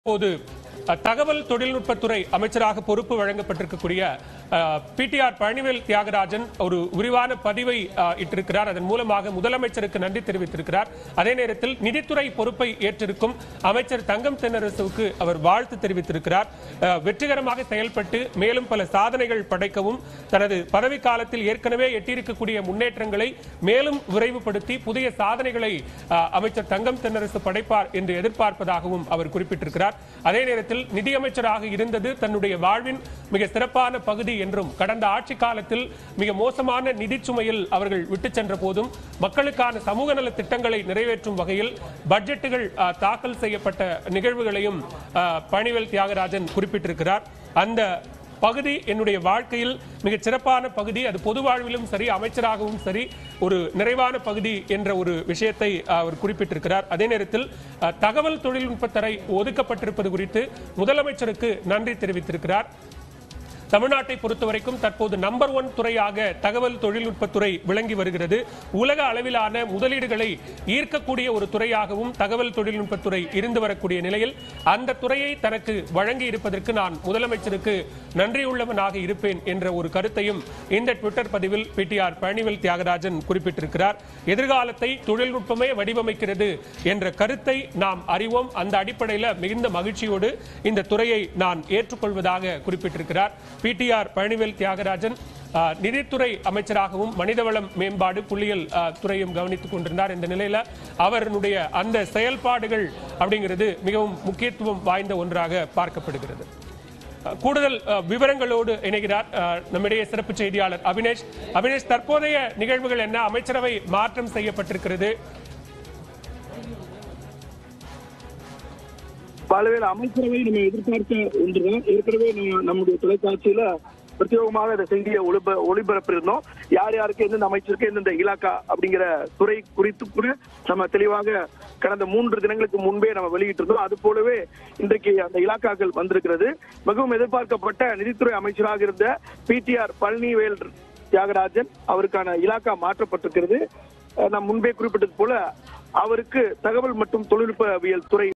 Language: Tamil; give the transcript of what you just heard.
இப்போது அஹ், தகவல் தொழில்நுட்பத்துறை அமைச்சராக பொறுப்பு வழங்கப்பட்டிருக்கக்கூடிய பிடிஆர் பழனிவேல் தியாகராஜன் ஒரு விரிவான பதிவை அஹ், இட்டிருக்கிறார் அதன் மூலமாக முதலமைச்சருக்கு நன்றி தெரிவித்திருக்கிறார் அதே நேரத்தில் நிதித்துறை பொறுப்பை ஏற்றிருக்கும் அமைச்சர் தங்கம் தென்னரசுவுக்கு அவர் வாழ்த்து தெரிவித்திருக்கிறார் அஹ், வெற்றிகரமாக செயல்பட்டு மேலும் பல சாதனைகள் படைக்கவும் தனது பதவி காலத்தில் ஏற்கனவே எட்டியிருக்கக்கூடிய முன்னேற்றங்களை மேலும் விரைவுபடுத்தி புதிய சாதனைகளை அஹ், அமைச்சர் தங்கம் தென்னரசு படைப்பார் என்று எதிர்பார்ப்பதாகவும் அவர் குறிப்பிட்டிருக்கிறார் அதே நேரத்தில் நிதியமைச்சராக இருந்தது தன்னுடைய வாழ்வின் மிக சிறப்பான பகுதி என்றும் கடந்த ஆட்சி காலத்தில் மிக மோசமான நிதி சுமையில் அவர்கள் விட்டுச் சென்ற போதும் மக்களுக்கான சமூக நல திட்டங்களை நிறைவேற்றும் வகையில் பட்ஜெட்டுகள் அஹ், தாக்கல் செய்யப்பட்ட நிகழ்வுகளையும் அஹ், பழனிவேல் தியாகராஜன் குறிப்பிட்டிருக்கிறார் அந்த பகுதி என்னுடைய வாழ்க்கையில் மிகச் சிறப்பான பகுதி அது பொது வாழ்விலும் சரி அமைச்சராகவும் சரி ஒரு நிறைவான பகுதி என்ற ஒரு விஷயத்தை அவர் குறிப்பிட்டிருக்கிறார் அதே நேரத்தில் அஹ், தகவல் தொழில்நுட்பத்துறை ஒதுக்கப்பட்டிருப்பது குறித்து முதலமைச்சருக்கு நன்றி தெரிவித்திருக்கிறார் தமிழ்நாட்டை பொறுத்தவரைக்கும் தற்போது நம்பர் ஒன் துறையாக தகவல் தொழில்நுட்பத்துறை விளங்கி வருகிறது உலக அளவிலான முதலீடுகளை ஈர்க்கக்கூடிய ஒரு துறையாகவும் தகவல் தொழில்நுட்பத்துறை இருந்து வரக்கூடிய நிலையில் அந்த துறையை தனக்கு வழங்கி இருப்பதற்கு நான் முதலமைச்சருக்கு நன்றியுள்ளவனாக இருப்பேன் என்ற ஒரு கருத்தையும் இந்த ட்விட்டர் பதிவில் பிடிஆர் பழனிவேல் தியாகராஜன் குறிப்பிட்டிருக்கிறார் எதிர்காலத்தை தொழில்நுட்பமே வடிவமைக்கிறது என்ற கருத்தை நாம் அறிவோம் அந்த அடிப்படையில் மிகுந்த மகிழ்ச்சியோடு இந்த துறையை நான் ஏற்றுக்கொள்வதாக குறிப்பிட்டிருக்கிறார் பிடிஆர் பழனிவேல் தியாகராஜன் ஆஹ், நிதித்துறை அமைச்சராகவும் மனிதவளம் மேம்பாடு புள்ளியியல் ஆஹ், துறையும் கவனித்துக் கொண்டிருந்தார் இந்த நிலையில அவருடைய அந்த செயல்பாடுகள் அப்படிங்கிறது மிகவும் முக்கியத்துவம் வாய்ந்த ஒன்றாக பார்க்கப்படுகிறது அஹ், கூடுதல் அஹ், விவரங்களோடு இணைகிறார் அஹ், நம்மிடையே சிறப்பு செய்தியாளர் அபினேஷ் அபினேஷ் தற்போதைய நிகழ்வுகள் என்ன அமைச்சரவை மாற்றம் செய்யப்பட்டிருக்கிறது பல்வேறு அமைச்சரவை நம்ம எதிர்பார்த்த ஒன்றுதான் ஏற்கனவே நம்ம நம்முடைய தொலைக்காட்சியில பிரத்யேகமாக இந்த செய்தியை ஒளிப ஒளிபரப்பியிருந்தோம் யார் யாருக்கு எந்தெந்த அமைச்சருக்கு எந்தெந்த இலாக்கா அப்படிங்கிற துறை குறித்து கூட நம்ம தெளிவாக கடந்த மூன்று தினங்களுக்கு முன்பே நம்ம வெளியிட்டிருந்தோம் அது போலவே இன்றைக்கு அந்த இலாக்காக்கள் வந்திருக்கிறது மிகவும் எதிர்பார்க்கப்பட்ட நிதித்துறை அமைச்சராக இருந்த பிடிஆர் பழனிவேல் தியாகராஜன் அவருக்கான இலாக்கா மாற்றப்பட்டிருக்கிறது அஹ் நாம் முன்பே குறிப்பிட்டது போல அவருக்கு தகவல் மற்றும் தொழில்நுட்பவியல் துறை